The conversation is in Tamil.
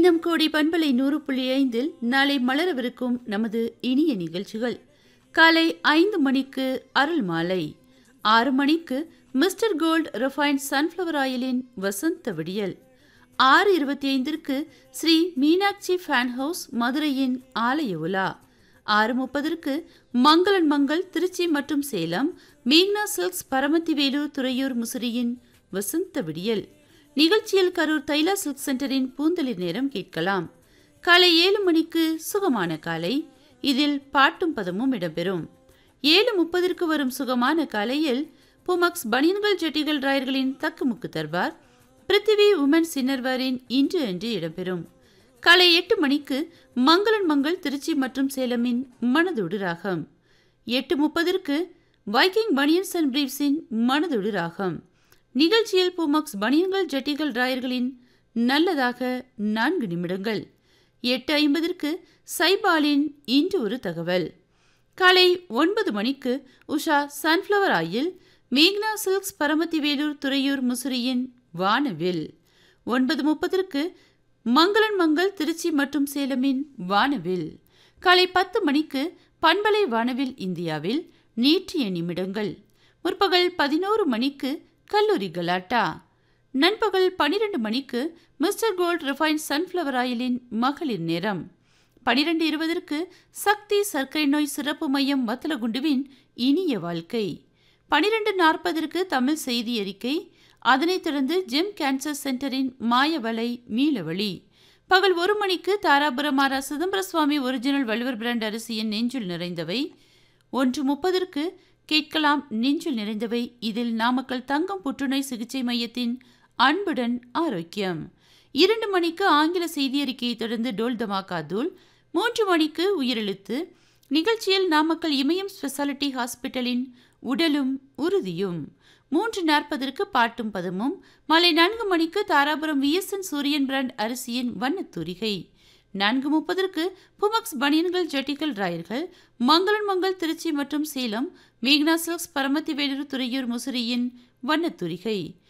நம் கோடி பண்பலை நூறு புள்ளி ஐந்தில் நாளை மலரவிருக்கும் நமது இனிய நிகழ்ச்சிகள் காலை ஐந்து மணிக்கு அருள் மாலை ஆறு மணிக்கு மிஸ்டர் கோல்ட் ரிஃபைன்ட் சன்ஃப்ளவர் ஆயிலின் வசந்த விடியல் ஆறு இருபத்தி ஐந்திற்கு ஸ்ரீ மீனாட்சி ஃபேன் ஹவுஸ் மதுரையின் ஆலய உலா ஆறு முப்பதற்கு மங்களன் மங்கள் திருச்சி மற்றும் சேலம் மீக்னா சில்க்ஸ் பரமத்தி வேலூர் துறையூர் முசிறியின் வசந்த விடியல் நிகழ்ச்சியில் கரூர் தைலா சில்க் சென்டரின் பூந்தளிர் நேரம் கேட்கலாம் காலை ஏழு மணிக்கு சுகமான காலை இதில் பாட்டும் பதமும் இடம்பெறும் ஏழு முப்பதற்கு வரும் சுகமான காலையில் புமக்ஸ் பனியன்கள் ஜெட்டிகள் ராயர்களின் தக்குமுக்கு தர்பார் பிருத்திவி உமன் சின்னர்வாரின் இன்று அன்று இடம்பெறும் காலை எட்டு மணிக்கு மங்களன் மங்கள் திருச்சி மற்றும் சேலமின் மனதொடு ராகம் எட்டு முப்பதற்கு வைக்கிங் பனியன்ஸ் அண்ட் பிரீவ்ஸின் மனதொடு ராகம் நிகழ்ச்சியில் பூமக்ஸ் பனியன்கள் ஜட்டிகள் ராயர்களின் நல்லதாக நான்கு நிமிடங்கள் எட்டு ஐம்பதற்கு சைபாலின் இன்று ஒரு தகவல் காலை ஒன்பது மணிக்கு உஷா சன்ஃப்ளவர் ஆயில் மேக்னா சில்க்ஸ் பரமத்தி வேலூர் துறையூர் முசிறியின் வானவில் ஒன்பது முப்பதற்கு மங்களன் மங்கள் திருச்சி மற்றும் சேலமின் வானவில் காலை பத்து மணிக்கு பண்பலை வானவில் இந்தியாவில் நீட்டிய நிமிடங்கள் முற்பகல் பதினோரு மணிக்கு கல்லூரி கலாட்டா நண்பகல் பனிரெண்டு மணிக்கு மிஸ்டர் கோல்ட் ரிஃபைன் சன்ஃப்ளவர் ஆயிலின் மகளிர் நேரம் பனிரெண்டு இருபதற்கு சக்தி சர்க்கரை நோய் சிறப்பு மையம் வத்தலகுண்டுவின் இனிய வாழ்க்கை பனிரெண்டு நாற்பதற்கு தமிழ் செய்தி அறிக்கை அதனைத் தொடர்ந்து ஜெம் கேன்சர் சென்டரின் மாயவலை மீளவழி பகல் ஒரு மணிக்கு தாராபுரம் ஆரா சிதம்பர சுவாமி ஒரிஜினல் வள்ளுவர் பிராண்ட் அரிசியின் நெஞ்சுள் நிறைந்தவை ஒன்று முப்பதற்கு கேட்கலாம் நெஞ்சில் நிறைந்தவை இதில் நாமக்கல் தங்கம் புற்றுநோய் சிகிச்சை மையத்தின் அன்புடன் ஆரோக்கியம் இரண்டு மணிக்கு ஆங்கில செய்தி அறிக்கையை தொடர்ந்து டோல் தமாகா தூள் மூன்று மணிக்கு உயிரெழுத்து நிகழ்ச்சியில் நாமக்கல் இமயம் ஸ்பெஷாலிட்டி ஹாஸ்பிட்டலின் உடலும் உறுதியும் மூன்று நாற்பதற்கு பாட்டும் பதமும் மாலை நான்கு மணிக்கு தாராபுரம் விஎஸ்என் சூரியன் பிராண்ட் அரிசியின் வண்ணத்தூரிகை நான்கு முப்பதற்கு புமக்ஸ் பனியன்கள் ஜட்டிகள் ராயர்கள் மங்களன் மங்கள் திருச்சி மற்றும் சேலம் மேக்னா சில்க்ஸ் பரமத்தி வேலூர் துறையூர் முசிறியின் வண்ணத்துரிகை